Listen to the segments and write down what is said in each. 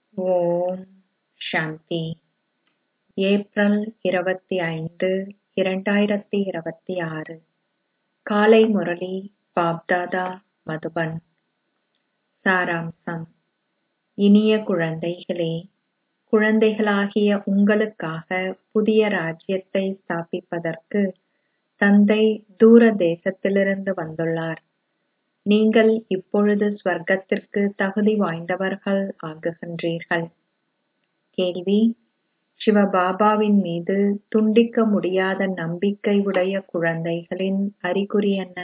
ஓம் சாந்தி April இருபத்தி ஐந்து இரண்டாயிரத்தி இருபத்தி ஆறு காலை முரளி பாப்தாதா மதுபன் சாராம்சம் இனிய குழந்தைகளே குழந்தைகளாகிய உங்களுக்காக புதிய ராஜ்யத்தை ஸ்தாபிப்பதற்கு தந்தை தூர தேசத்திலிருந்து வந்துள்ளார் நீங்கள் இப்பொழுது ஸ்வர்க்கத்திற்கு தகுதி வாய்ந்தவர்கள் ஆகுகின்றீர்கள் கேள்வி சிவபாபாவின் மீது துண்டிக்க முடியாத நம்பிக்கை உடைய குழந்தைகளின் அறிகுறி என்ன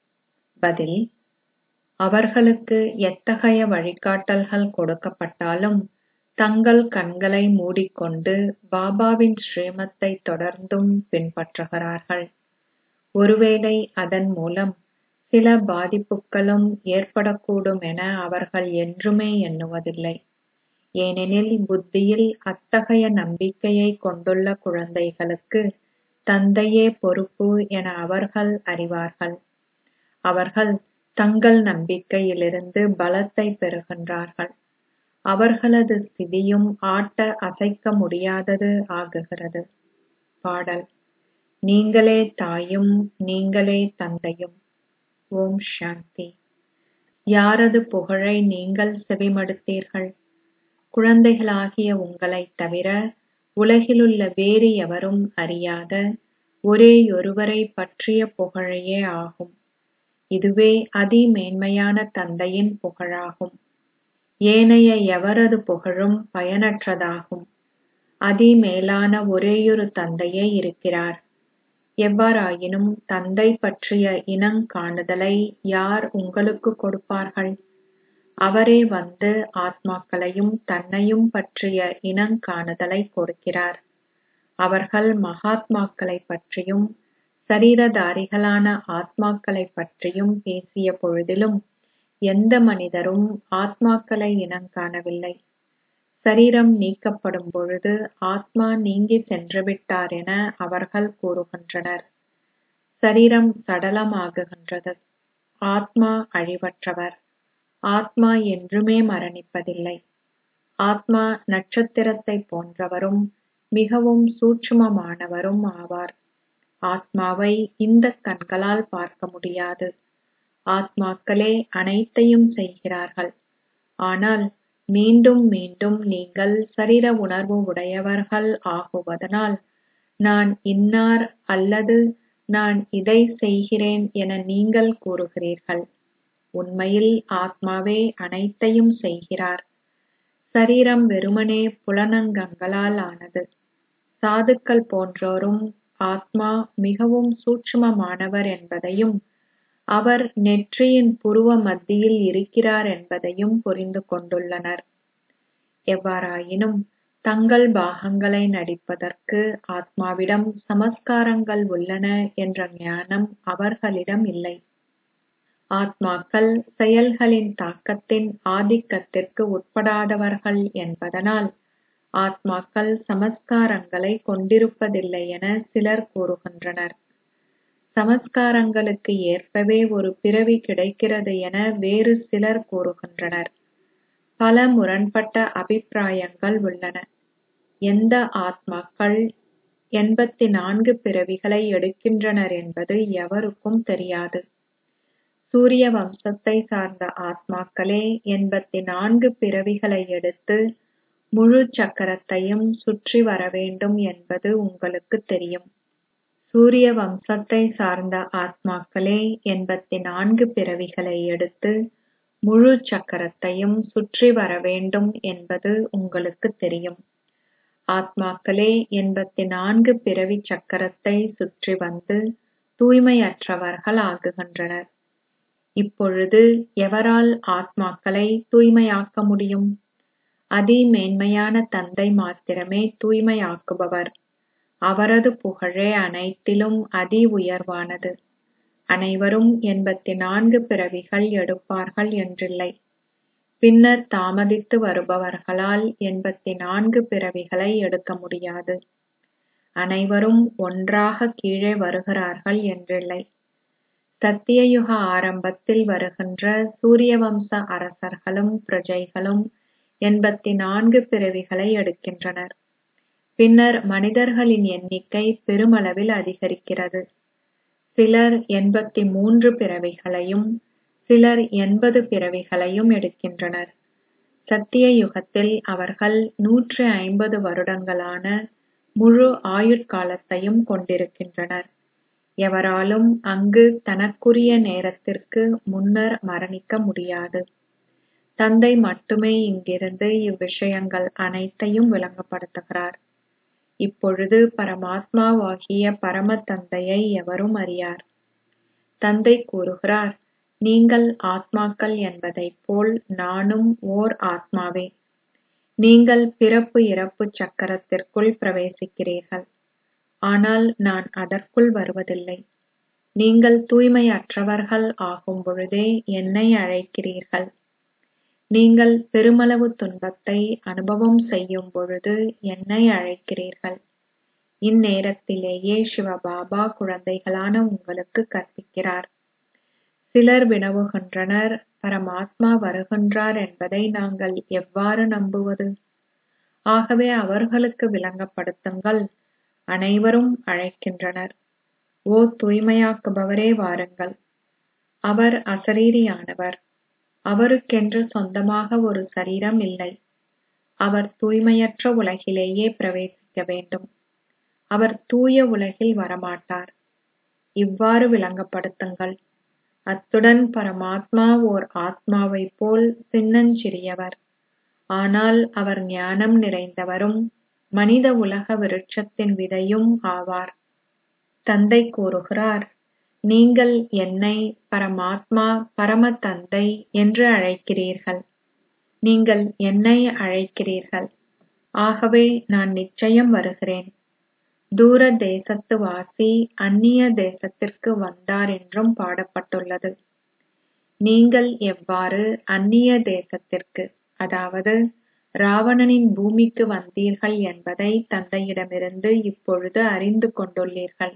பதில் அவர்களுக்கு எத்தகைய வழிகாட்டல்கள் கொடுக்கப்பட்டாலும் தங்கள் கண்களை மூடிக்கொண்டு பாபாவின் ஸ்ரீமத்தை தொடர்ந்தும் பின்பற்றுகிறார்கள் ஒருவேளை அதன் மூலம் சில பாதிப்புகளும் ஏற்படக்கூடும் என அவர்கள் என்றுமே எண்ணுவதில்லை ஏனெனில் புத்தியில் அத்தகைய நம்பிக்கையை கொண்டுள்ள குழந்தைகளுக்கு தந்தையே பொறுப்பு என அவர்கள் அறிவார்கள் அவர்கள் தங்கள் நம்பிக்கையிலிருந்து பலத்தை பெறுகின்றார்கள் அவர்களது ஸ்திதியும் ஆட்ட அசைக்க முடியாதது ஆகுகிறது பாடல் நீங்களே தாயும் நீங்களே தந்தையும் ஓம் சாந்தி யாரது புகழை நீங்கள் செவிமடுத்தீர்கள் குழந்தைகளாகிய உங்களைத் தவிர உலகிலுள்ள வேறு எவரும் அறியாத ஒரேயொருவரை பற்றிய புகழையே ஆகும் இதுவே அதிமேன்மையான தந்தையின் புகழாகும் ஏனைய எவரது புகழும் பயனற்றதாகும் அதிமேலான ஒரேயொரு தந்தையே இருக்கிறார் எவ்வாறாயினும் தந்தை பற்றிய இனங்காணுதலை யார் உங்களுக்கு கொடுப்பார்கள் அவரே வந்து ஆத்மாக்களையும் தன்னையும் பற்றிய இனங்காணுதலை கொடுக்கிறார் அவர்கள் மகாத்மாக்களை பற்றியும் சரீரதாரிகளான ஆத்மாக்களை பற்றியும் பேசிய பொழுதிலும் எந்த மனிதரும் ஆத்மாக்களை இனங்காணவில்லை சரீரம் நீக்கப்படும் பொழுது ஆத்மா நீங்கி சென்றுவிட்டார் என அவர்கள் கூறுகின்றனர் சரீரம் சடலமாகுகின்றது ஆத்மா அழிவற்றவர் ஆத்மா என்றுமே மரணிப்பதில்லை ஆத்மா நட்சத்திரத்தை போன்றவரும் மிகவும் சூட்சுமமானவரும் ஆவார் ஆத்மாவை இந்த கண்களால் பார்க்க முடியாது ஆத்மாக்களே அனைத்தையும் செய்கிறார்கள் ஆனால் மீண்டும் மீண்டும் நீங்கள் சரீர உணர்வு உடையவர்கள் ஆகுவதனால் நான் இன்னார் அல்லது நான் இதை செய்கிறேன் என நீங்கள் கூறுகிறீர்கள் உண்மையில் ஆத்மாவே அனைத்தையும் செய்கிறார் சரீரம் வெறுமனே புலனங்கங்களால் ஆனது சாதுக்கள் போன்றோரும் ஆத்மா மிகவும் சூட்சுமமானவர் என்பதையும் அவர் நெற்றியின் புருவ மத்தியில் இருக்கிறார் என்பதையும் புரிந்து கொண்டுள்ளனர் எவ்வாறாயினும் தங்கள் பாகங்களை நடிப்பதற்கு ஆத்மாவிடம் சமஸ்காரங்கள் உள்ளன என்ற ஞானம் அவர்களிடம் இல்லை ஆத்மாக்கள் செயல்களின் தாக்கத்தின் ஆதிக்கத்திற்கு உட்படாதவர்கள் என்பதனால் ஆத்மாக்கள் சமஸ்காரங்களை கொண்டிருப்பதில்லை என சிலர் கூறுகின்றனர் சமஸ்காரங்களுக்கு ஏற்பவே ஒரு பிறவி கிடைக்கிறது என வேறு சிலர் கூறுகின்றனர் பல முரண்பட்ட அபிப்பிராயங்கள் உள்ளன எந்த ஆத்மாக்கள் எண்பத்தி நான்கு பிறவிகளை எடுக்கின்றனர் என்பது எவருக்கும் தெரியாது சூரிய வம்சத்தை சார்ந்த ஆத்மாக்களே எண்பத்தி நான்கு பிறவிகளை எடுத்து முழு சக்கரத்தையும் சுற்றி வர வேண்டும் என்பது உங்களுக்கு தெரியும் சூரிய வம்சத்தை சார்ந்த ஆத்மாக்களே எண்பத்தி நான்கு பிறவிகளை எடுத்து முழு சக்கரத்தையும் சுற்றி வர வேண்டும் என்பது உங்களுக்கு தெரியும் ஆத்மாக்களே எண்பத்தி நான்கு பிறவி சக்கரத்தை சுற்றி வந்து தூய்மையற்றவர்கள் ஆகுகின்றனர் இப்பொழுது எவரால் ஆத்மாக்களை தூய்மையாக்க முடியும் அதிமேன்மையான தந்தை மாத்திரமே தூய்மையாக்குபவர் அவரது புகழே அனைத்திலும் அதி உயர்வானது அனைவரும் எண்பத்தி நான்கு பிறவிகள் எடுப்பார்கள் என்றில்லை பின்னர் தாமதித்து வருபவர்களால் எண்பத்தி நான்கு பிறவிகளை எடுக்க முடியாது அனைவரும் ஒன்றாக கீழே வருகிறார்கள் என்றில்லை சத்தியயுக ஆரம்பத்தில் வருகின்ற சூரிய வம்ச அரசர்களும் பிரஜைகளும் எண்பத்தி நான்கு பிறவிகளை எடுக்கின்றனர் பின்னர் மனிதர்களின் எண்ணிக்கை பெருமளவில் அதிகரிக்கிறது சிலர் எண்பத்தி மூன்று பிறவிகளையும் சிலர் எண்பது பிறவிகளையும் எடுக்கின்றனர் சத்திய யுகத்தில் அவர்கள் நூற்றி ஐம்பது வருடங்களான முழு ஆயுட்காலத்தையும் கொண்டிருக்கின்றனர் எவராலும் அங்கு தனக்குரிய நேரத்திற்கு முன்னர் மரணிக்க முடியாது தந்தை மட்டுமே இங்கிருந்து இவ்விஷயங்கள் அனைத்தையும் விளங்கப்படுத்துகிறார் இப்பொழுது பரமாத்மாவாகிய பரம தந்தையை எவரும் அறியார் தந்தை கூறுகிறார் நீங்கள் ஆத்மாக்கள் என்பதைப் போல் நானும் ஓர் ஆத்மாவே நீங்கள் பிறப்பு இறப்பு சக்கரத்திற்குள் பிரவேசிக்கிறீர்கள் ஆனால் நான் அதற்குள் வருவதில்லை நீங்கள் தூய்மையற்றவர்கள் ஆகும் பொழுதே என்னை அழைக்கிறீர்கள் நீங்கள் பெருமளவு துன்பத்தை அனுபவம் செய்யும் பொழுது என்னை அழைக்கிறீர்கள் இந்நேரத்திலேயே சிவபாபா குழந்தைகளான உங்களுக்கு கற்பிக்கிறார் சிலர் வினவுகின்றனர் பரமாத்மா வருகின்றார் என்பதை நாங்கள் எவ்வாறு நம்புவது ஆகவே அவர்களுக்கு விளங்கப்படுத்துங்கள் அனைவரும் அழைக்கின்றனர் ஓ தூய்மையாக்குபவரே வாருங்கள் அவர் அசரீரியானவர் அவருக்கென்று சொந்தமாக ஒரு சரீரம் இல்லை அவர் தூய்மையற்ற உலகிலேயே பிரவேசிக்க வேண்டும் அவர் தூய உலகில் வரமாட்டார் இவ்வாறு விளங்கப்படுத்துங்கள் அத்துடன் பரமாத்மா ஓர் ஆத்மாவைப் போல் சின்னஞ்சிறியவர் ஆனால் அவர் ஞானம் நிறைந்தவரும் மனித உலக விருட்சத்தின் விதையும் ஆவார் தந்தை கூறுகிறார் நீங்கள் என்னை பரமாத்மா பரம தந்தை என்று அழைக்கிறீர்கள் நீங்கள் என்னை அழைக்கிறீர்கள் ஆகவே நான் நிச்சயம் வருகிறேன் தூர தேசத்து வாசி அந்நிய தேசத்திற்கு வந்தார் என்றும் பாடப்பட்டுள்ளது நீங்கள் எவ்வாறு அந்நிய தேசத்திற்கு அதாவது ராவணனின் பூமிக்கு வந்தீர்கள் என்பதை தந்தையிடமிருந்து இப்பொழுது அறிந்து கொண்டுள்ளீர்கள்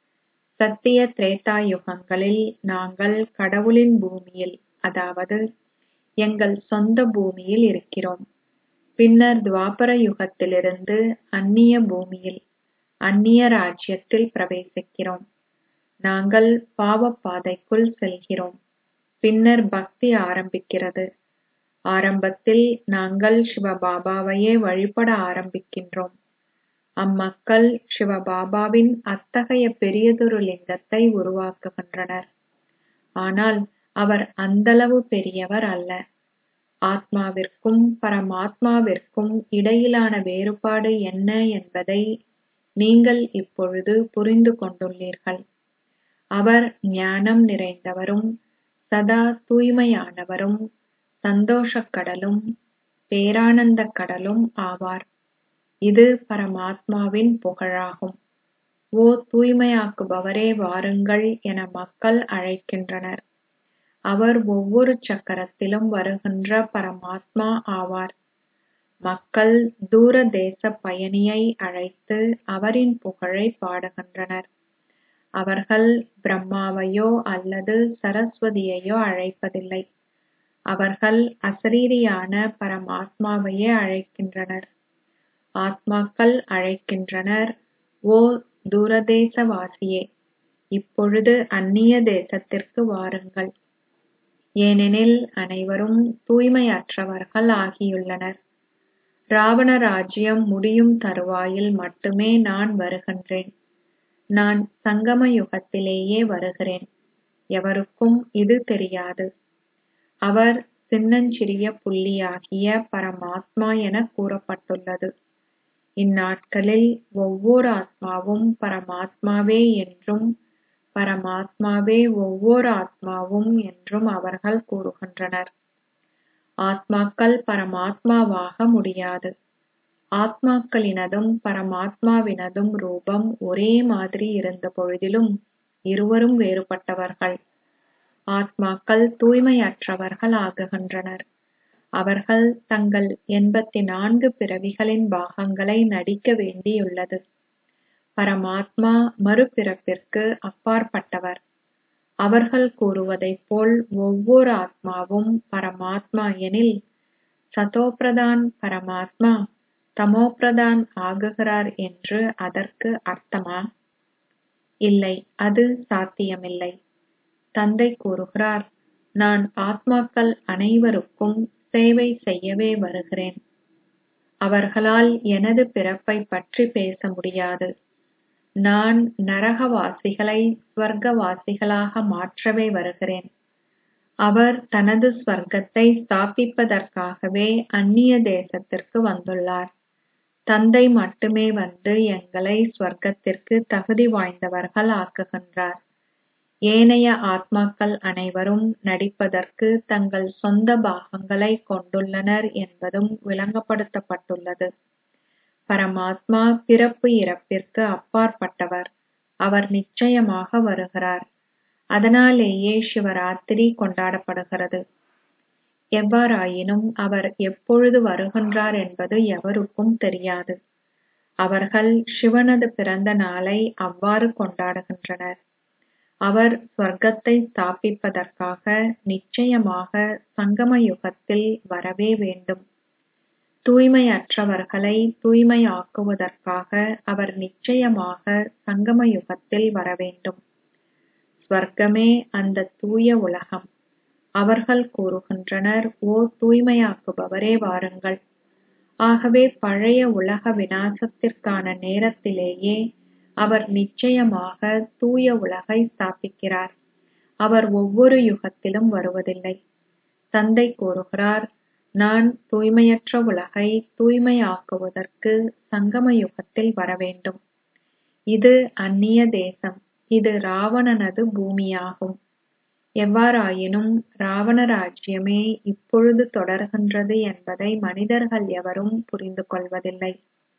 சத்திய திரேதா யுகங்களில் நாங்கள் கடவுளின் பூமியில் அதாவது எங்கள் சொந்த பூமியில் இருக்கிறோம் பின்னர் துவாபர யுகத்திலிருந்து அந்நிய பூமியில் அந்நிய ராஜ்யத்தில் பிரவேசிக்கிறோம் நாங்கள் பாவப் பாதைக்குள் செல்கிறோம் பின்னர் பக்தி ஆரம்பிக்கிறது ஆரம்பத்தில் நாங்கள் சிவபாபாவையே வழிபட ஆரம்பிக்கின்றோம் அம்மக்கள் சிவபாபாவின் அத்தகைய பெரியதொரு லிங்கத்தை உருவாக்குகின்றனர் ஆனால் அவர் அந்தளவு பெரியவர் அல்ல ஆத்மாவிற்கும் பரமாத்மாவிற்கும் இடையிலான வேறுபாடு என்ன என்பதை நீங்கள் இப்பொழுது புரிந்து கொண்டுள்ளீர்கள் அவர் ஞானம் நிறைந்தவரும் சதா தூய்மையானவரும் சந்தோஷக் கடலும் பேரானந்தக் கடலும் ஆவார் இது பரமாத்மாவின் புகழாகும் ஓ தூய்மையாக்குபவரே வாருங்கள் என மக்கள் அழைக்கின்றனர் அவர் ஒவ்வொரு சக்கரத்திலும் வருகின்ற பரமாத்மா ஆவார் மக்கள் தூர தேச பயணியை அழைத்து அவரின் புகழை பாடுகின்றனர் அவர்கள் பிரம்மாவையோ அல்லது சரஸ்வதியையோ அழைப்பதில்லை அவர்கள் அசரீரியான பரமாத்மாவையே அழைக்கின்றனர் ஆத்மாக்கள் அழைக்கின்றனர் ஓ தூரதேசவாசியே இப்பொழுது அந்நிய தேசத்திற்கு வாருங்கள் ஏனெனில் அனைவரும் தூய்மையற்றவர்கள் ஆகியுள்ளனர் ராவண ராஜ்யம் முடியும் தருவாயில் மட்டுமே நான் வருகின்றேன் நான் சங்கம யுகத்திலேயே வருகிறேன் எவருக்கும் இது தெரியாது அவர் சின்னஞ்சிறிய புள்ளியாகிய பரமாத்மா என கூறப்பட்டுள்ளது இந்நாட்களில் ஒவ்வொரு ஆத்மாவும் பரமாத்மாவே என்றும் பரமாத்மாவே ஒவ்வொரு ஆத்மாவும் என்றும் அவர்கள் கூறுகின்றனர் ஆத்மாக்கள் பரமாத்மாவாக முடியாது ஆத்மாக்களினதும் பரமாத்மாவினதும் ரூபம் ஒரே மாதிரி இருந்த பொழுதிலும் இருவரும் வேறுபட்டவர்கள் ஆத்மாக்கள் தூய்மையற்றவர்கள் ஆகுகின்றனர் அவர்கள் தங்கள் எண்பத்தி நான்கு பிறவிகளின் பாகங்களை நடிக்க வேண்டியுள்ளது பரமாத்மா மறுபிறப்பிற்கு அப்பாற்பட்டவர் அவர்கள் கூறுவதைப் போல் ஒவ்வொரு ஆத்மாவும் பரமாத்மா எனில் சதோபிரதான் பரமாத்மா தமோபிரதான் ஆகுகிறார் என்று அதற்கு அர்த்தமா இல்லை அது சாத்தியமில்லை தந்தை கூறுகிறார் நான் ஆத்மாக்கள் அனைவருக்கும் சேவை செய்யவே வருகிறேன் அவர்களால் எனது பிறப்பை பற்றி பேச முடியாது நான் நரகவாசிகளை ஸ்வர்க்கவாசிகளாக மாற்றவே வருகிறேன் அவர் தனது ஸ்வர்க்கத்தை ஸ்தாபிப்பதற்காகவே அந்நிய தேசத்திற்கு வந்துள்ளார் தந்தை மட்டுமே வந்து எங்களை ஸ்வர்க்கத்திற்கு தகுதி வாய்ந்தவர்கள் ஆக்குகின்றார் ஏனைய ஆத்மாக்கள் அனைவரும் நடிப்பதற்கு தங்கள் சொந்த பாகங்களை கொண்டுள்ளனர் என்பதும் விளங்கப்படுத்தப்பட்டுள்ளது பரமாத்மா பிறப்பு இறப்பிற்கு அப்பாற்பட்டவர் அவர் நிச்சயமாக வருகிறார் அதனாலேயே சிவராத்திரி கொண்டாடப்படுகிறது எவ்வாறாயினும் அவர் எப்பொழுது வருகின்றார் என்பது எவருக்கும் தெரியாது அவர்கள் சிவனது பிறந்த நாளை அவ்வாறு கொண்டாடுகின்றனர் அவர் சொர்க்கத்தை ஸ்தாபிப்பதற்காக நிச்சயமாக சங்கம யுகத்தில் வரவே வேண்டும் தூய்மையற்றவர்களை தூய்மையாக்குவதற்காக அவர் நிச்சயமாக சங்கம யுகத்தில் வரவேண்டும் ஸ்வர்க்கமே அந்த தூய உலகம் அவர்கள் கூறுகின்றனர் ஓ தூய்மையாக்குபவரே வாருங்கள் ஆகவே பழைய உலக விநாசத்திற்கான நேரத்திலேயே அவர் நிச்சயமாக தூய உலகை ஸ்தாபிக்கிறார் அவர் ஒவ்வொரு யுகத்திலும் வருவதில்லை தந்தை கூறுகிறார் நான் தூய்மையற்ற உலகை தூய்மையாக்குவதற்கு சங்கம யுகத்தில் வரவேண்டும் இது அந்நிய தேசம் இது ராவணனது பூமியாகும் எவ்வாறாயினும் ராவண ராஜ்யமே இப்பொழுது தொடர்கின்றது என்பதை மனிதர்கள் எவரும் புரிந்து கொள்வதில்லை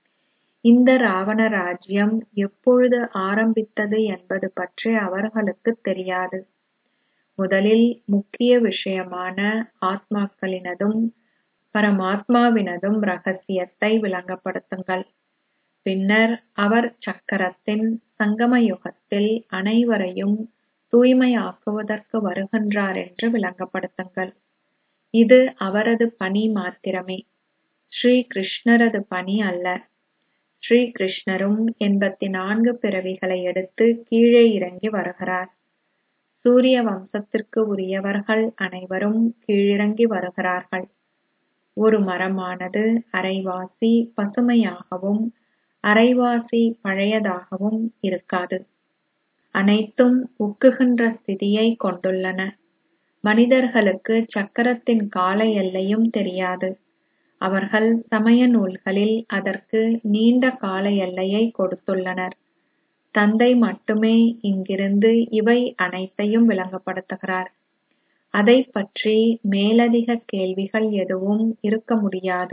இந்த ராவண ராஜ்யம் எப்பொழுது ஆரம்பித்தது என்பது பற்றி அவர்களுக்கு தெரியாது முதலில் முக்கிய விஷயமான ஆத்மாக்களினதும் பரமாத்மாவினதும் ரகசியத்தை விளங்கப்படுத்துங்கள் பின்னர் அவர் சக்கரத்தின் சங்கம யுகத்தில் அனைவரையும் தூய்மையாக்குவதற்கு வருகின்றார் என்று விளங்கப்படுத்துங்கள் இது அவரது பணி மாத்திரமே ஸ்ரீ கிருஷ்ணரது பணி அல்ல ஸ்ரீ கிருஷ்ணரும் எண்பத்தி நான்கு பிறவிகளை எடுத்து கீழே இறங்கி வருகிறார் சூரிய வம்சத்திற்கு உரியவர்கள் அனைவரும் கீழிறங்கி வருகிறார்கள் ஒரு மரமானது அரைவாசி பசுமையாகவும் அரைவாசி பழையதாகவும் இருக்காது அனைத்தும் உக்குகின்ற ஸ்திதியை கொண்டுள்ளன மனிதர்களுக்கு சக்கரத்தின் கால எல்லையும் தெரியாது அவர்கள் சமய நூல்களில் அதற்கு நீண்ட கால எல்லையை கொடுத்துள்ளனர் தந்தை மட்டுமே இங்கிருந்து இவை அனைத்தையும் விளங்கப்படுத்துகிறார் அதை பற்றி மேலதிக கேள்விகள் எதுவும் இருக்க முடியாது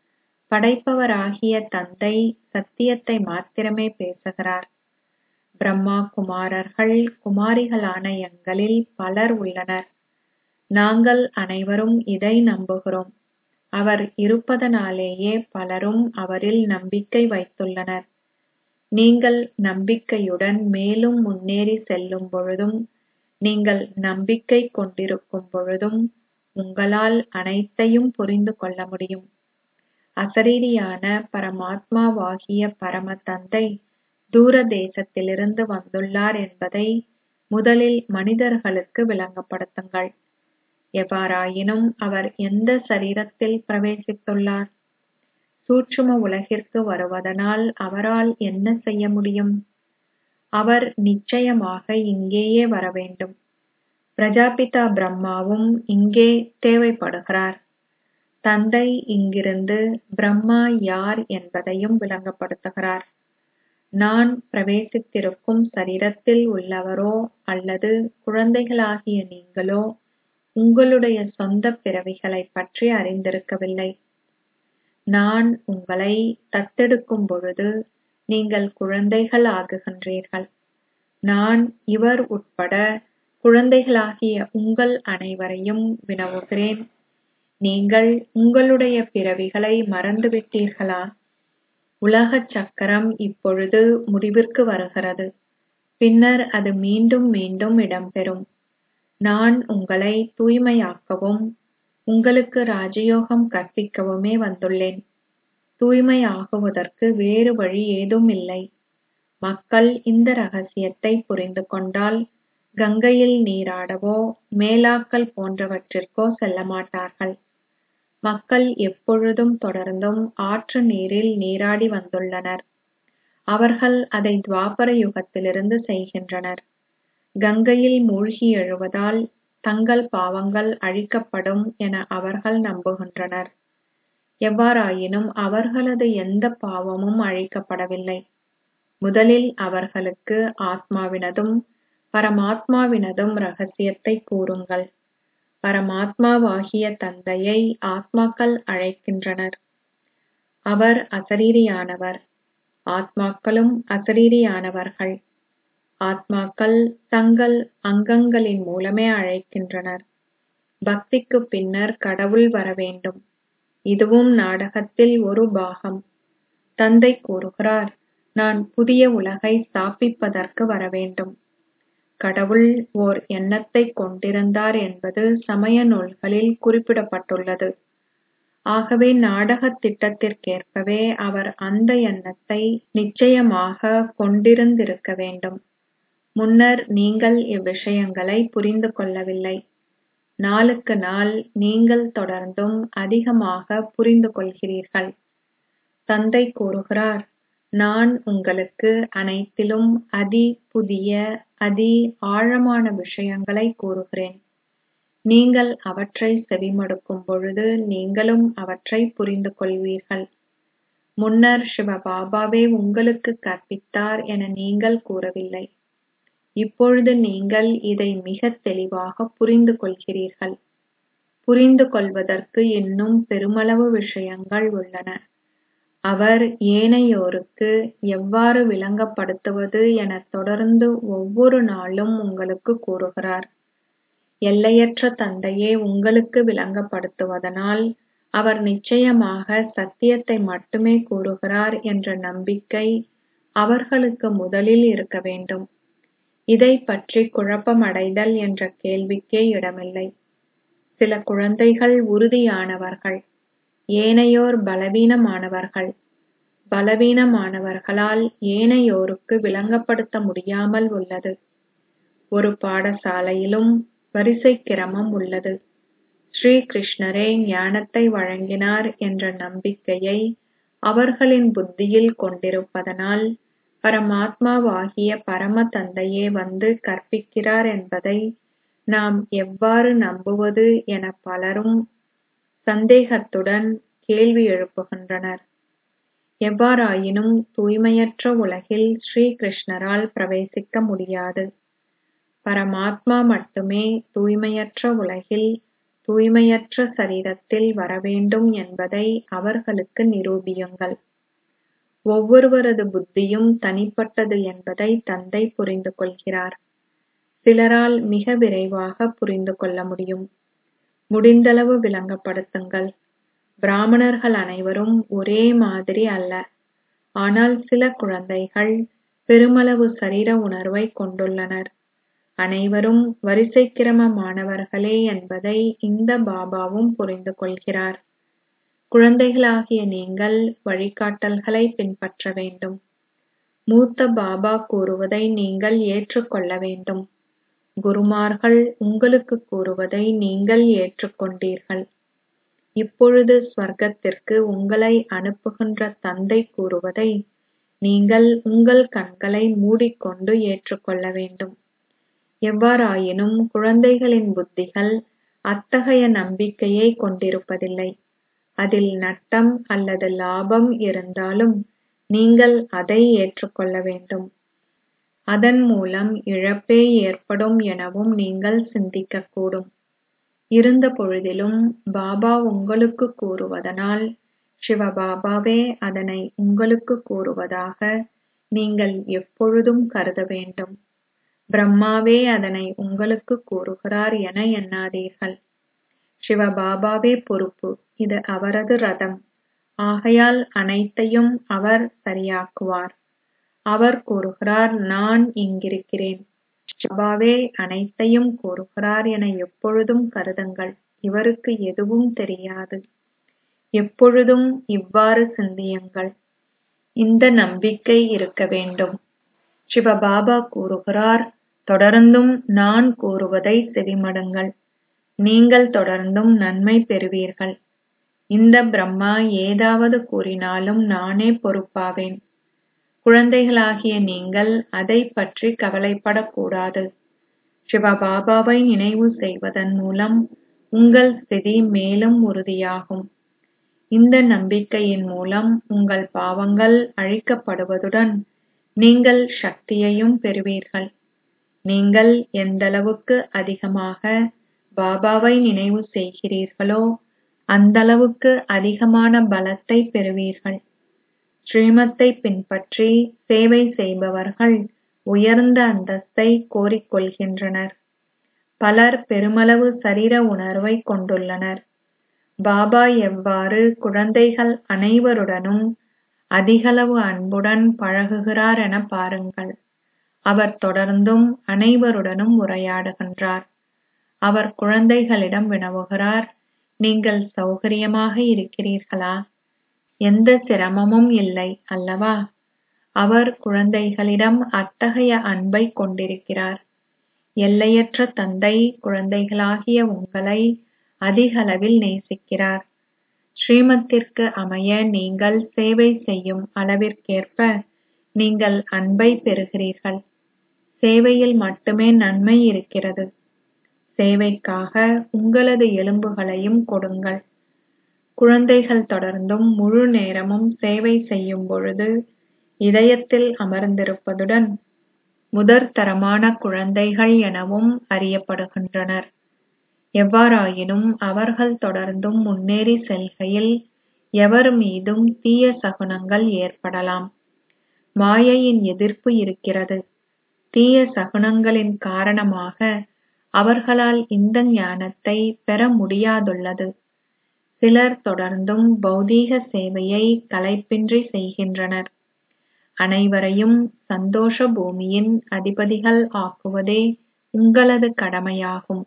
படைப்பவராகிய தந்தை சத்தியத்தை மாத்திரமே பேசுகிறார் பிரம்மா குமாரர்கள் குமாரிகளான எங்களில் பலர் உள்ளனர் நாங்கள் அனைவரும் இதை நம்புகிறோம் அவர் இருப்பதனாலேயே பலரும் அவரில் நம்பிக்கை வைத்துள்ளனர் நீங்கள் நம்பிக்கையுடன் மேலும் முன்னேறி செல்லும் பொழுதும் நீங்கள் நம்பிக்கை கொண்டிருக்கும் பொழுதும் உங்களால் அனைத்தையும் புரிந்து கொள்ள முடியும் அசரீரியான பரமாத்மாவாகிய பரம தந்தை தூர தேசத்திலிருந்து வந்துள்ளார் என்பதை முதலில் மனிதர்களுக்கு விளங்கப்படுத்துங்கள் எவ்வாறாயினும் அவர் எந்த சரீரத்தில் பிரவேசித்துள்ளார் சூட்சும உலகிற்கு வருவதனால் அவரால் என்ன செய்ய முடியும் அவர் நிச்சயமாக இங்கேயே வர வேண்டும் பிரஜாபிதா பிரம்மாவும் இங்கே தேவைப்படுகிறார் தந்தை இங்கிருந்து பிரம்மா யார் என்பதையும் விளங்கப்படுத்துகிறார் நான் பிரவேசித்திருக்கும் சரீரத்தில் உள்ளவரோ அல்லது குழந்தைகளாகிய நீங்களோ உங்களுடைய சொந்த பிறவிகளைப் பற்றி அறிந்திருக்கவில்லை நான் உங்களை தத்தெடுக்கும் பொழுது நீங்கள் குழந்தைகள் ஆகுகின்றீர்கள் நான் இவர் உட்பட குழந்தைகளாகிய உங்கள் அனைவரையும் வினவுகிறேன் நீங்கள் உங்களுடைய பிறவிகளை மறந்துவிட்டீர்களா உலகச் சக்கரம் இப்பொழுது முடிவிற்கு வருகிறது பின்னர் அது மீண்டும் மீண்டும் இடம்பெறும் நான் உங்களை தூய்மையாக்கவும் உங்களுக்கு ராஜயோகம் கற்பிக்கவுமே வந்துள்ளேன் தூய்மை ஆகுவதற்கு வேறு வழி ஏதும் இல்லை மக்கள் இந்த ரகசியத்தை புரிந்து கொண்டால் கங்கையில் நீராடவோ மேலாக்கல் போன்றவற்றிற்கோ செல்ல மாட்டார்கள் மக்கள் எப்பொழுதும் தொடர்ந்தும் ஆற்று நீரில் நீராடி வந்துள்ளனர் அவர்கள் அதை துவாபர யுகத்திலிருந்து செய்கின்றனர் கங்கையில் மூழ்கி எழுவதால் தங்கள் பாவங்கள் அழிக்கப்படும் என அவர்கள் நம்புகின்றனர் எவ்வாறாயினும் அவர்களது எந்த பாவமும் அழிக்கப்படவில்லை முதலில் அவர்களுக்கு ஆத்மாவினதும் பரமாத்மாவினதும் ரகசியத்தை கூறுங்கள் பரமாத்மாவாகிய தந்தையை ஆத்மாக்கள் அழைக்கின்றனர் அவர் அசரீரியானவர் ஆத்மாக்களும் அசரீரியானவர்கள் ஆத்மாக்கள் தங்கள் அங்கங்களின் மூலமே அழைக்கின்றனர் பக்திக்கு பின்னர் கடவுள் வர வேண்டும் இதுவும் நாடகத்தில் ஒரு பாகம் தந்தை கூறுகிறார் நான் புதிய உலகை ஸ்தாபிப்பதற்கு வர வேண்டும் கடவுள் ஓர் எண்ணத்தை கொண்டிருந்தார் என்பது சமய நூல்களில் குறிப்பிடப்பட்டுள்ளது ஆகவே நாடகத் திட்டத்திற்கேற்பவே அவர் அந்த எண்ணத்தை நிச்சயமாக கொண்டிருந்திருக்க வேண்டும் முன்னர் நீங்கள் இவ்விஷயங்களை புரிந்து கொள்ளவில்லை நாளுக்கு நாள் நீங்கள் தொடர்ந்தும் அதிகமாக புரிந்து கொள்கிறீர்கள் தந்தை கூறுகிறார் நான் உங்களுக்கு அனைத்திலும் அதி புதிய அதி ஆழமான விஷயங்களை கூறுகிறேன் நீங்கள் அவற்றை செவிமடுக்கும் பொழுது நீங்களும் அவற்றை புரிந்து கொள்வீர்கள் முன்னர் சிவபாபாவே உங்களுக்கு கற்பித்தார் என நீங்கள் கூறவில்லை இப்பொழுது நீங்கள் இதை மிகத் தெளிவாக புரிந்து கொள்கிறீர்கள் புரிந்து கொள்வதற்கு இன்னும் பெருமளவு விஷயங்கள் உள்ளன அவர் ஏனையோருக்கு எவ்வாறு விளங்கப்படுத்துவது என தொடர்ந்து ஒவ்வொரு நாளும் உங்களுக்கு கூறுகிறார் எல்லையற்ற தந்தையே உங்களுக்கு விளங்கப்படுத்துவதனால் அவர் நிச்சயமாக சத்தியத்தை மட்டுமே கூறுகிறார் என்ற நம்பிக்கை அவர்களுக்கு முதலில் இருக்க வேண்டும் இதை பற்றி குழப்பமடைதல் என்ற கேள்விக்கே இடமில்லை சில குழந்தைகள் உறுதியானவர்கள் ஏனையோர் பலவீனமானவர்கள் பலவீனமானவர்களால் ஏனையோருக்கு விளங்கப்படுத்த முடியாமல் உள்ளது ஒரு பாடசாலையிலும் வரிசை கிரமம் உள்ளது ஸ்ரீ கிருஷ்ணரே ஞானத்தை வழங்கினார் என்ற நம்பிக்கையை அவர்களின் புத்தியில் கொண்டிருப்பதனால் பரமாத்மாவாகிய பரம தந்தையே வந்து கற்பிக்கிறார் என்பதை நாம் எவ்வாறு நம்புவது என பலரும் சந்தேகத்துடன் கேள்வி எழுப்புகின்றனர் எவ்வாறாயினும் தூய்மையற்ற உலகில் ஸ்ரீ கிருஷ்ணரால் பிரவேசிக்க முடியாது பரமாத்மா மட்டுமே தூய்மையற்ற உலகில் தூய்மையற்ற சரீரத்தில் வரவேண்டும் என்பதை அவர்களுக்கு நிரூபியுங்கள் ஒவ்வொருவரது புத்தியும் தனிப்பட்டது என்பதை தந்தை புரிந்து கொள்கிறார் சிலரால் மிக விரைவாக புரிந்து கொள்ள முடியும் முடிந்தளவு விளங்கப்படுத்துங்கள் பிராமணர்கள் அனைவரும் ஒரே மாதிரி அல்ல ஆனால் சில குழந்தைகள் பெருமளவு சரீர உணர்வை கொண்டுள்ளனர் அனைவரும் வரிசை கிரமமானவர்களே என்பதை இந்த பாபாவும் புரிந்து கொள்கிறார் குழந்தைகளாகிய நீங்கள் வழிகாட்டல்களை பின்பற்ற வேண்டும் மூத்த பாபா கூறுவதை நீங்கள் ஏற்றுக்கொள்ள வேண்டும் குருமார்கள் உங்களுக்கு கூறுவதை நீங்கள் ஏற்றுக்கொண்டீர்கள் இப்பொழுது ஸ்வர்க்கத்திற்கு உங்களை அனுப்புகின்ற தந்தை கூறுவதை நீங்கள் உங்கள் கண்களை மூடிக்கொண்டு ஏற்றுக்கொள்ள வேண்டும் எவ்வாறாயினும் குழந்தைகளின் புத்திகள் அத்தகைய நம்பிக்கையை கொண்டிருப்பதில்லை அதில் நட்டம் அல்லது லாபம் இருந்தாலும் நீங்கள் அதை ஏற்றுக்கொள்ள வேண்டும் அதன் மூலம் இழப்பே ஏற்படும் எனவும் நீங்கள் சிந்திக்கக்கூடும் இருந்த பொழுதிலும் பாபா உங்களுக்கு கூறுவதனால் சிவபாபாவே அதனை உங்களுக்கு கூறுவதாக நீங்கள் எப்பொழுதும் கருத வேண்டும் பிரம்மாவே அதனை உங்களுக்கு கூறுகிறார் என எண்ணாதீர்கள் சிவபாபாவே பொறுப்பு இது அவரது ரதம் ஆகையால் அனைத்தையும் அவர் சரியாக்குவார் அவர் கூறுகிறார் நான் இங்கிருக்கிறேன் பாபாவே அனைத்தையும் கூறுகிறார் என எப்பொழுதும் கருதுங்கள் இவருக்கு எதுவும் தெரியாது எப்பொழுதும் இவ்வாறு சிந்தியுங்கள் இந்த நம்பிக்கை இருக்க வேண்டும் சிவபாபா கூறுகிறார் தொடர்ந்தும் நான் கூறுவதை செவிமடுங்கள் நீங்கள் தொடர்ந்தும் நன்மை பெறுவீர்கள் இந்த பிரம்மா ஏதாவது கூறினாலும் நானே பொறுப்பாவேன் குழந்தைகளாகிய நீங்கள் அதை பற்றி கவலைப்படக்கூடாது சிவபாபாவை நினைவு செய்வதன் மூலம் உங்கள் ஸ்திதி மேலும் உறுதியாகும் இந்த நம்பிக்கையின் மூலம் உங்கள் பாவங்கள் அழிக்கப்படுவதுடன் நீங்கள் சக்தியையும் பெறுவீர்கள் நீங்கள் எந்தளவுக்கு அதிகமாக பாபாவை நினைவு செய்கிறீர்களோ அந்தளவுக்கு அதிகமான பலத்தை பெறுவீர்கள் ஸ்ரீமத்தை பின்பற்றி சேவை செய்பவர்கள் உயர்ந்த அந்தஸ்தை கோரிக்கொள்கின்றனர் பலர் பெருமளவு சரீர உணர்வை கொண்டுள்ளனர் பாபா எவ்வாறு குழந்தைகள் அனைவருடனும் அதிகளவு அன்புடன் பழகுகிறார் என பாருங்கள் அவர் தொடர்ந்தும் அனைவருடனும் உரையாடுகின்றார் அவர் குழந்தைகளிடம் வினவுகிறார் நீங்கள் சௌகரியமாக இருக்கிறீர்களா எந்த சிரமமும் இல்லை அல்லவா அவர் குழந்தைகளிடம் அத்தகைய அன்பை கொண்டிருக்கிறார் எல்லையற்ற தந்தை குழந்தைகளாகிய உங்களை அதிகளவில் நேசிக்கிறார் ஸ்ரீமத்திற்கு அமைய நீங்கள் சேவை செய்யும் அளவிற்கேற்ப நீங்கள் அன்பை பெறுகிறீர்கள் சேவையில் மட்டுமே நன்மை இருக்கிறது சேவைக்காக உங்களது எலும்புகளையும் கொடுங்கள் குழந்தைகள் தொடர்ந்தும் முழு நேரமும் சேவை செய்யும் பொழுது இதயத்தில் அமர்ந்திருப்பதுடன் முதற்தரமான குழந்தைகள் எனவும் அறியப்படுகின்றனர் எவ்வாறாயினும் அவர்கள் தொடர்ந்தும் முன்னேறி செல்கையில் எவர் மீதும் தீய சகுனங்கள் ஏற்படலாம் மாயையின் எதிர்ப்பு இருக்கிறது தீய சகுனங்களின் காரணமாக அவர்களால் இந்த ஞானத்தை பெற முடியாதுள்ளது சிலர் தொடர்ந்தும் பௌதீக சேவையை களைப்பின்றி செய்கின்றனர் அனைவரையும் சந்தோஷ பூமியின் அதிபதிகள் ஆக்குவதே உங்களது கடமையாகும்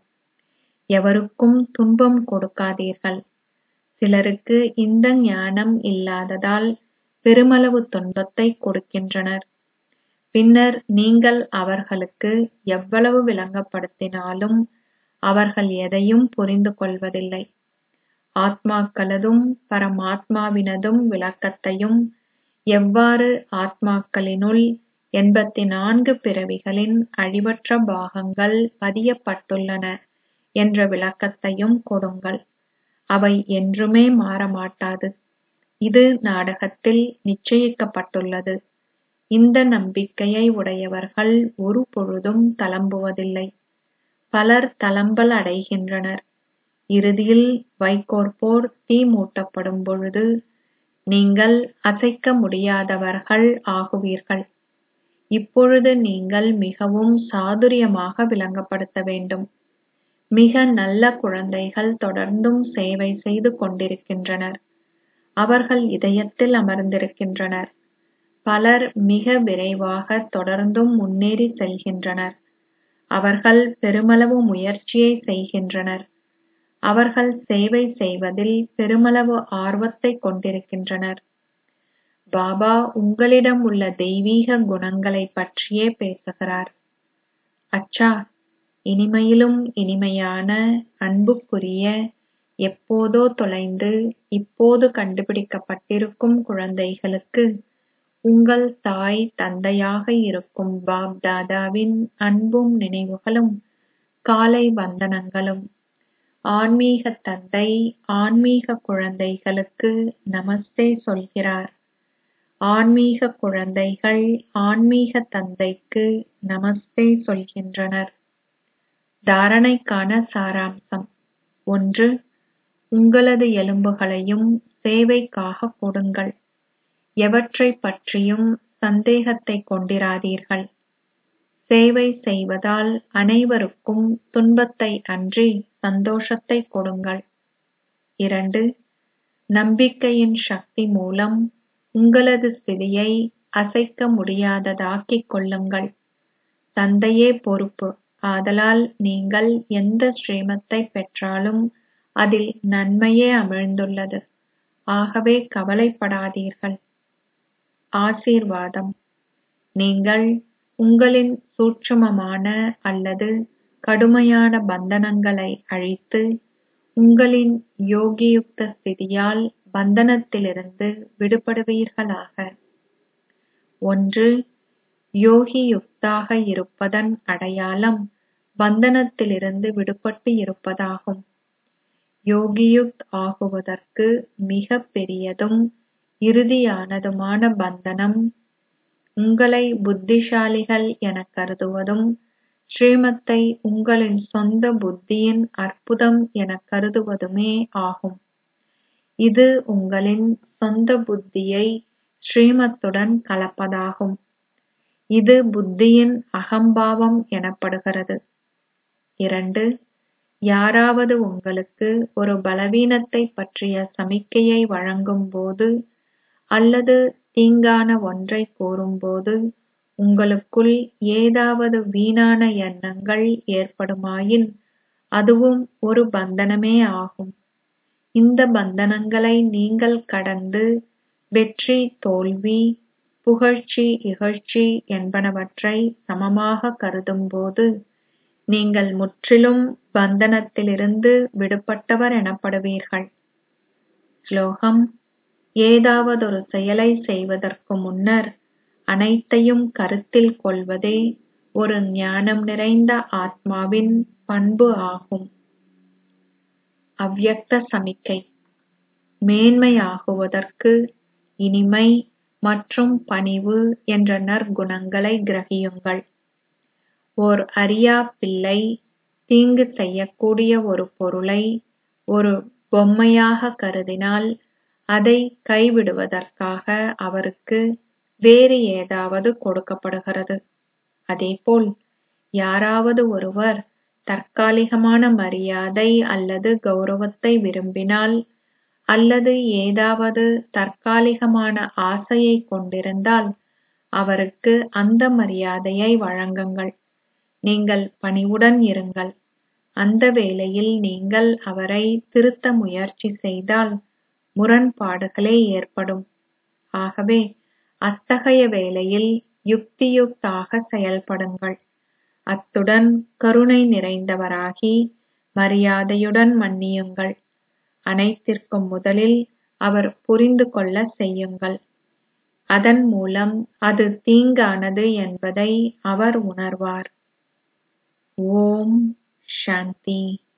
எவருக்கும் துன்பம் கொடுக்காதீர்கள் சிலருக்கு இந்த ஞானம் இல்லாததால் பெருமளவு துன்பத்தை கொடுக்கின்றனர் பின்னர் நீங்கள் அவர்களுக்கு எவ்வளவு விளங்கப்படுத்தினாலும் அவர்கள் எதையும் புரிந்து கொள்வதில்லை ஆத்மாக்களதும் பரமாத்மாவினதும் விளக்கத்தையும் எவ்வாறு ஆத்மாக்களினுள் எண்பத்தி நான்கு பிறவிகளின் அழிவற்ற பாகங்கள் பதியப்பட்டுள்ளன என்ற விளக்கத்தையும் கொடுங்கள் அவை என்றுமே மாறமாட்டாது இது நாடகத்தில் நிச்சயிக்கப்பட்டுள்ளது இந்த நம்பிக்கையை உடையவர்கள் ஒரு பொழுதும் தளம்புவதில்லை பலர் தளம்பல் அடைகின்றனர் இறுதியில் வைக்கோற்போர் தீ மூட்டப்படும் பொழுது நீங்கள் அசைக்க முடியாதவர்கள் ஆகுவீர்கள் இப்பொழுது நீங்கள் மிகவும் சாதுரியமாக விளங்கப்படுத்த வேண்டும் மிக நல்ல குழந்தைகள் தொடர்ந்தும் சேவை செய்து கொண்டிருக்கின்றனர் அவர்கள் இதயத்தில் அமர்ந்திருக்கின்றனர் பலர் மிக விரைவாக தொடர்ந்தும் முன்னேறி செல்கின்றனர் அவர்கள் பெருமளவு முயற்சியை செய்கின்றனர் அவர்கள் சேவை செய்வதில் பெருமளவு ஆர்வத்தை கொண்டிருக்கின்றனர் பாபா உங்களிடம் உள்ள தெய்வீக குணங்களை பற்றியே பேசுகிறார் அச்சா இனிமையிலும் இனிமையான அன்புக்குரிய எப்போதோ தொலைந்து இப்போது கண்டுபிடிக்கப்பட்டிருக்கும் குழந்தைகளுக்கு உங்கள் தாய் தந்தையாக இருக்கும் பாப் தாதாவின் அன்பும் நினைவுகளும் காலை வந்தனங்களும் ஆன்மீக தந்தை ஆன்மீக குழந்தைகளுக்கு நமஸ்தே சொல்கிறார் ஆன்மீக குழந்தைகள் ஆன்மீக தந்தைக்கு நமஸ்தே சொல்கின்றனர் தாரணைக்கான சாராம்சம் ஒன்று உங்களது எலும்புகளையும் சேவைக்காக கொடுங்கள் எவற்றைப் பற்றியும் சந்தேகத்தை கொண்டிராதீர்கள் சேவை செய்வதால் அனைவருக்கும் துன்பத்தை அன்றி சந்தோஷத்தை கொடுங்கள் இரண்டு நம்பிக்கையின் சக்தி மூலம் உங்களது ஸ்திதியை அசைக்க முடியாததாக்கிக் கொள்ளுங்கள் தந்தையே பொறுப்பு ஆதலால் நீங்கள் எந்த ஸ்ரீமத்தை பெற்றாலும் அதில் நன்மையே அமிழ்ந்துள்ளது ஆகவே கவலைப்படாதீர்கள் ஆசீர்வாதம் நீங்கள் உங்களின் சூட்சுமமான அல்லது கடுமையான பந்தனங்களை அழித்து உங்களின் யோகியுக்த ஸ்திதியால் பந்தனத்திலிருந்து விடுபடுவீர்களாக ஒன்று யோகியுக்தாக இருப்பதன் அடையாளம் பந்தனத்திலிருந்து விடுபட்டு இருப்பதாகும் யோகியுக்த் ஆகுவதற்கு மிகப் பெரியதும் இறுதியானதுமான பந்தனம் உங்களை புத்திசாலிகள் எனக் கருதுவதும் ஸ்ரீமத்தை உங்களின் சொந்த புத்தியின் அற்புதம் எனக் கருதுவதுமே ஆகும் இது உங்களின் சொந்த புத்தியை ஸ்ரீமத்துடன் கலப்பதாகும் இது புத்தியின் அகம்பாவம் எனப்படுகிறது இரண்டு யாராவது உங்களுக்கு ஒரு பலவீனத்தைப் பற்றிய சமிக்கையை வழங்கும்போது அல்லது தீங்கான ஒன்றைக் கூறும்போது உங்களுக்குள் ஏதாவது வீணான எண்ணங்கள் ஏற்படுமாயின் அதுவும் ஒரு பந்தனமே ஆகும் இந்த பந்தனங்களை நீங்கள் கடந்து வெற்றி தோல்வி புகழ்ச்சி இகழ்ச்சி என்பனவற்றை சமமாக கருதும்போது நீங்கள் முற்றிலும் பந்தனத்திலிருந்து விடுபட்டவர் எனப்படுவீர்கள் ஸ்லோகம் ஏதாவதொரு செயலை செய்வதற்கு முன்னர் அனைத்தையும் கருத்தில் கொள்வதே ஒரு ஞானம் நிறைந்த ஆத்மாவின் பண்பு ஆகும் அவ்யக்த சமிக்கை மேன்மையாகுவதற்கு இனிமை மற்றும் பணிவு என்ற நற்குணங்களை கிரகியுங்கள் ஓர் அறியா பிள்ளை தீங்கு செய்யக்கூடிய ஒரு பொருளை ஒரு பொம்மையாக கருதினால் அதை கைவிடுவதற்காக அவருக்கு வேறு ஏதாவது கொடுக்கப்படுகிறது அதேபோல் யாராவது ஒருவர் தற்காலிகமான மரியாதை அல்லது கௌரவத்தை விரும்பினால் அல்லது ஏதாவது தற்காலிகமான ஆசையைக் கொண்டிருந்தால் அவருக்கு அந்த மரியாதையை வழங்குங்கள் நீங்கள் பணிவுடன் இருங்கள் அந்த வேளையில் நீங்கள் அவரை திருத்த முயற்சி செய்தால் முரண்பாடுகளே ஏற்படும் ஆகவே அத்தகைய வேளையில் யுக்தியுக்தாக செயல்படுங்கள் அத்துடன் கருணை நிறைந்தவராகி மரியாதையுடன் மன்னியுங்கள் அனைத்திற்கும் முதலில் அவர் புரிந்து கொள்ள செய்யுங்கள் அதன் மூலம் அது தீங்கானது என்பதை அவர் உணர்வார் ஓம் சாந்தி